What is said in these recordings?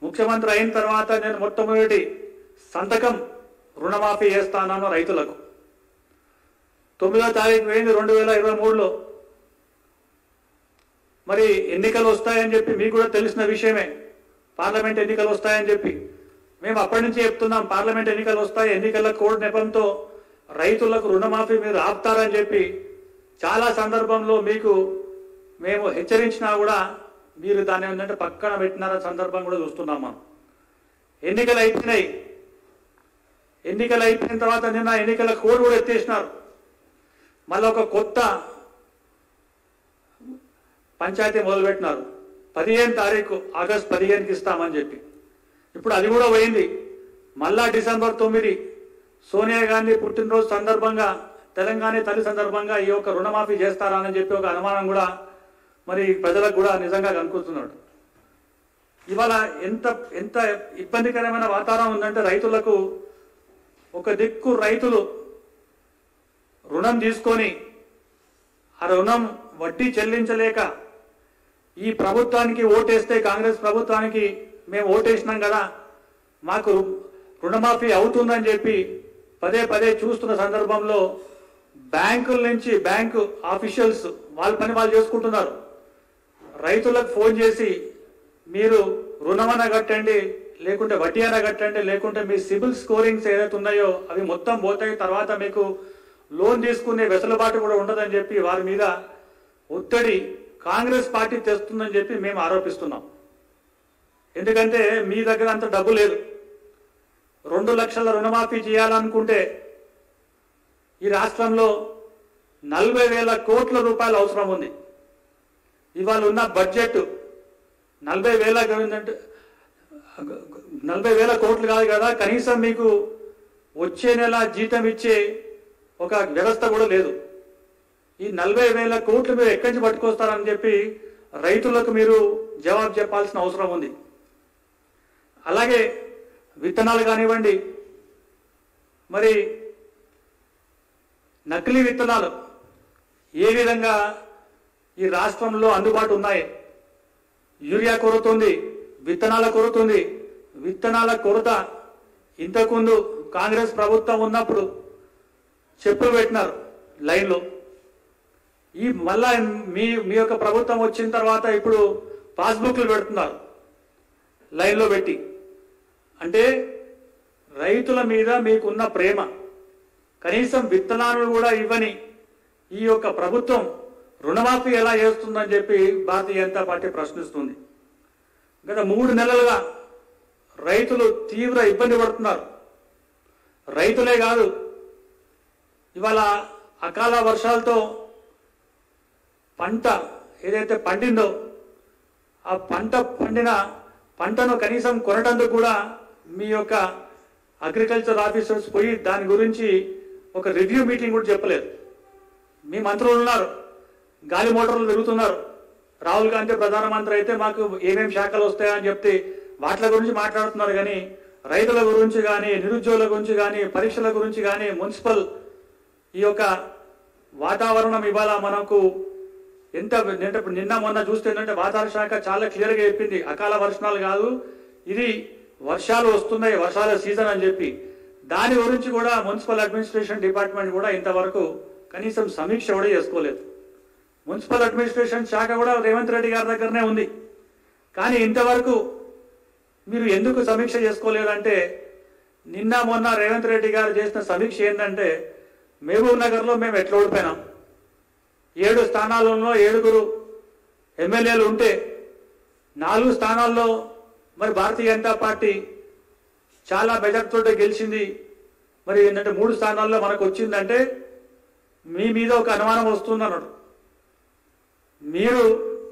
ముఖ్యమంత్రి అయిన తర్వాత నేను మొట్టమొదటి సంతకం రుణమాఫీ చేస్తానన్న రైతులకు తొమ్మిదో తారీఖు పోయింది రెండు వేల ఇరవై మూడులో మరి ఎన్నికలు వస్తాయని చెప్పి మీకు కూడా తెలిసిన విషయమే పార్లమెంట్ ఎన్నికలు వస్తాయని చెప్పి మేము అప్పటి నుంచి చెప్తున్నాం పార్లమెంట్ ఎన్నికలు వస్తాయి ఎన్నికల కోడ్ నెపంతో రైతులకు రుణమాఫీ మీరు ఆపుతారని చెప్పి చాలా సందర్భంలో మీకు మేము హెచ్చరించినా కూడా మీరు దాన్ని ఏంటంటే పక్కన పెట్టినార సందర్భం కూడా చూస్తున్నాం మనం ఎన్నికలు అయిపోయినాయి ఎన్నికలు అయిపోయిన తర్వాత నిన్న ఎన్నికల కోడ్ కూడా ఎత్తేసినారు మళ్ళీ ఒక కొత్త పంచాయతీ మొదలుపెట్టినారు పదిహేను తారీఖు ఆగస్ట్ పదిహేనుకి ఇస్తామని చెప్పి ఇప్పుడు అది కూడా పోయింది మళ్ళా డిసెంబర్ తొమ్మిది సోనియా గాంధీ పుట్టినరోజు సందర్భంగా తెలంగాణ తల్లి సందర్భంగా ఈ యొక్క రుణమాఫీ చేస్తారా అని చెప్పి ఒక అనుమానం కూడా మరి ప్రజలకు కూడా నిజంగా కనుక్కుంటున్నాడు ఇవాళ ఎంత ఎంత ఇబ్బందికరమైన వాతావరణం ఉందంటే రైతులకు ఒక దిక్కు రైతులు రుణం తీసుకొని ఆ రుణం వడ్డీ చెల్లించలేక ఈ ప్రభుత్వానికి ఓటేస్తే కాంగ్రెస్ ప్రభుత్వానికి మేము ఓటేసినాం కదా మాకు రు- రుణమాఫీ అవుతుందని చెప్పి పదే పదే చూస్తున్న సందర్భంలో బ్యాంకుల నుంచి బ్యాంకు ఆఫీషియల్స్ వాళ్ళ పని వాళ్ళు చేసుకుంటున్నారు రైతులకు ఫోన్ చేసి మీరు రుణమన కట్టండి లేకుంటే వడ్డీ అన కట్టండి లేకుంటే మీ సిబిల్ స్కోరింగ్స్ ఏదైతే ఉన్నాయో అవి మొత్తం పోతాయి తర్వాత మీకు లోన్ తీసుకునే వెసులుబాటు కూడా ఉండదని చెప్పి వారి మీద ఒత్తిడి కాంగ్రెస్ పార్టీ తెస్తుందని చెప్పి మేము ఆరోపిస్తున్నాం ఎందుకంటే మీ దగ్గర అంత డబ్బు లేదు రెండు లక్షల రుణమాఫీ చేయాలనుకుంటే ఈ రాష్ట్రంలో నలభై వేల కోట్ల రూపాయలు అవసరం ఉంది ఇవాళ ఉన్న బడ్జెట్ నలభై వేల ఏంటంటే నలభై వేల కోట్లు కాదు కదా కనీసం మీకు వచ్చే నెల జీతం ఇచ్చే ఒక వ్యవస్థ కూడా లేదు ఈ నలభై వేల కోట్లు మీరు ఎక్కడి నుంచి పట్టుకొస్తారని చెప్పి రైతులకు మీరు జవాబు చెప్పాల్సిన అవసరం ఉంది అలాగే విత్తనాలు కానివ్వండి మరి నకిలీ విత్తనాలు ఏ విధంగా ఈ రాష్ట్రంలో అందుబాటు ఉన్నాయి యూరియా కొరత ఉంది విత్తనాల కొరత ఉంది విత్తనాల కొరత ఇంతకుముందు కాంగ్రెస్ ప్రభుత్వం ఉన్నప్పుడు చెప్పులు పెట్టినారు లైన్లో ఈ మళ్ళా మీ మీ యొక్క ప్రభుత్వం వచ్చిన తర్వాత ఇప్పుడు పాస్బుక్లు పెడుతున్నారు లైన్లో పెట్టి అంటే రైతుల మీద మీకున్న ప్రేమ కనీసం విత్తనాలు కూడా ఇవ్వని ఈ యొక్క ప్రభుత్వం రుణమాఫీ ఎలా చేస్తుందని చెప్పి భారతీయ జనతా పార్టీ ప్రశ్నిస్తుంది గత మూడు నెలలుగా రైతులు తీవ్ర ఇబ్బంది పడుతున్నారు రైతులే కాదు ఇవాళ అకాల వర్షాలతో పంట ఏదైతే పండిందో ఆ పంట పండిన పంటను కనీసం కొనటందుకు కూడా మీ యొక్క అగ్రికల్చర్ ఆఫీసర్స్ పోయి దాని గురించి ఒక రివ్యూ మీటింగ్ కూడా చెప్పలేదు మీ మంత్రులు ఉన్నారు గాలి మోటార్లు తిరుగుతున్నారు రాహుల్ గాంధీ ప్రధానమంత్రి అయితే మాకు ఏమేమి శాఖలు వస్తాయని చెప్తే వాటి గురించి మాట్లాడుతున్నారు కానీ రైతుల గురించి కానీ నిరుద్యోగుల గురించి కానీ పరీక్షల గురించి కానీ మున్సిపల్ ఈ యొక్క వాతావరణం ఇవాళ మనకు ఎంత అంటే ఇప్పుడు నిన్న మొన్న చూస్తే ఏంటంటే వాతావరణ శాఖ చాలా క్లియర్గా చెప్పింది అకాల వర్షాలు కాదు ఇది వర్షాలు వస్తున్నాయి వర్షాల సీజన్ అని చెప్పి దాని గురించి కూడా మున్సిపల్ అడ్మినిస్ట్రేషన్ డిపార్ట్మెంట్ కూడా ఇంతవరకు కనీసం సమీక్ష కూడా చేసుకోలేదు మున్సిపల్ అడ్మినిస్ట్రేషన్ శాఖ కూడా రేవంత్ రెడ్డి గారి దగ్గరనే ఉంది కానీ ఇంతవరకు మీరు ఎందుకు సమీక్ష చేసుకోలేదంటే నిన్న మొన్న రేవంత్ రెడ్డి గారు చేసిన సమీక్ష ఏంటంటే మహబూబ్ నగర్లో మేము ఎట్లా ఓడిపోయినాం ఏడు స్థానాలలో ఏడుగురు ఎమ్మెల్యేలు ఉంటే నాలుగు స్థానాల్లో మరి భారతీయ జనతా పార్టీ చాలా మెజార్టీతో గెలిచింది మరి ఏంటంటే మూడు స్థానాల్లో మనకు వచ్చిందంటే మీ మీద ఒక అనుమానం వస్తుంది అన్నాడు మీరు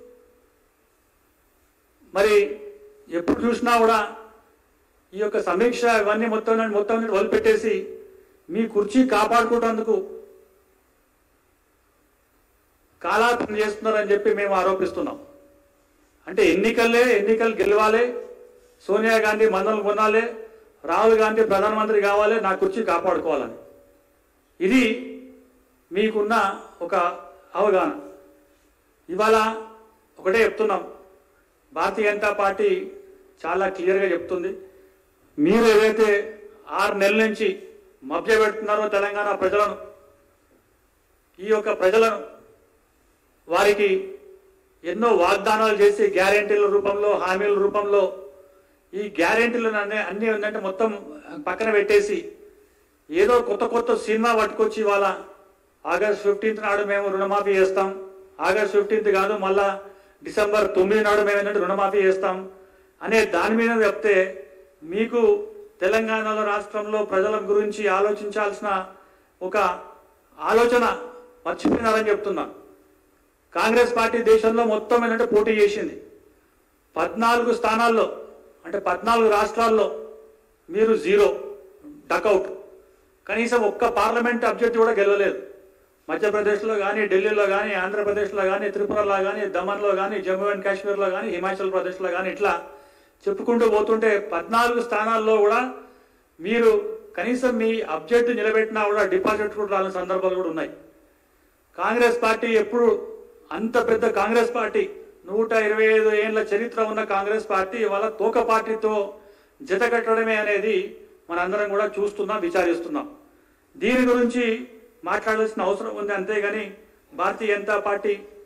మరి ఎప్పుడు చూసినా కూడా ఈ యొక్క సమీక్ష ఇవన్నీ మొత్తం మొత్తం వదిలిపెట్టేసి మీ కుర్చీ కాపాడుకోవడానికి కాలాపన చేస్తున్నారని చెప్పి మేము ఆరోపిస్తున్నాం అంటే ఎన్నికల్లే ఎన్నికలు గెలవాలి సోనియా గాంధీ మందలు కొనాలి రాహుల్ గాంధీ ప్రధానమంత్రి కావాలి నా కుర్చీ కాపాడుకోవాలని ఇది మీకున్న ఒక అవగాహన ఇవాళ ఒకటే చెప్తున్నాం భారతీయ జనతా పార్టీ చాలా క్లియర్గా చెప్తుంది మీరు ఏదైతే ఆరు నెలల నుంచి మభ్య పెడుతున్నారో తెలంగాణ ప్రజలను ఈ యొక్క ప్రజలను వారికి ఎన్నో వాగ్దానాలు చేసి గ్యారెంటీల రూపంలో హామీల రూపంలో ఈ గ్యారెంటీలను అన్ని అన్ని ఏంటంటే మొత్తం పక్కన పెట్టేసి ఏదో కొత్త కొత్త సినిమా పట్టుకొచ్చి ఇవాళ ఆగస్ట్ ఫిఫ్టీన్త్ నాడు మేము రుణమాఫీ చేస్తాం ఆగస్ట్ ఫిఫ్టీన్త్ కాదు మళ్ళా డిసెంబర్ తొమ్మిది నాడు మేము ఏంటంటే రుణమాఫీ చేస్తాం అనే దాని మీద చెప్తే మీకు తెలంగాణలో రాష్ట్రంలో ప్రజల గురించి ఆలోచించాల్సిన ఒక ఆలోచన మర్చిపోయినారని చెప్తున్నా కాంగ్రెస్ పార్టీ దేశంలో మొత్తం ఏంటంటే పోటీ చేసింది పద్నాలుగు స్థానాల్లో అంటే పద్నాలుగు రాష్ట్రాల్లో మీరు జీరో డకౌట్ కనీసం ఒక్క పార్లమెంట్ అభ్యర్థి కూడా గెలవలేదు మధ్యప్రదేశ్లో కానీ ఢిల్లీలో కానీ ఆంధ్రప్రదేశ్లో కానీ త్రిపురలో కానీ దమన్లో కానీ జమ్మూ అండ్ కాశ్మీర్లో కానీ హిమాచల్ ప్రదేశ్లో కానీ ఇట్లా చెప్పుకుంటూ పోతుంటే పద్నాలుగు స్థానాల్లో కూడా మీరు కనీసం మీ అభ్యర్థి నిలబెట్టినా కూడా డిపాజిట్ కూడా రాని సందర్భాలు కూడా ఉన్నాయి కాంగ్రెస్ పార్టీ ఎప్పుడు అంత పెద్ద కాంగ్రెస్ పార్టీ నూట ఇరవై ఐదు ఏళ్ల చరిత్ర ఉన్న కాంగ్రెస్ పార్టీ ఇవాళ తోక పార్టీతో జత కట్టడమే అనేది మనందరం కూడా చూస్తున్నాం విచారిస్తున్నాం దీని గురించి మాట్లాడాల్సిన అవసరం ఉంది అంతేగాని భారతీయ జనతా పార్టీ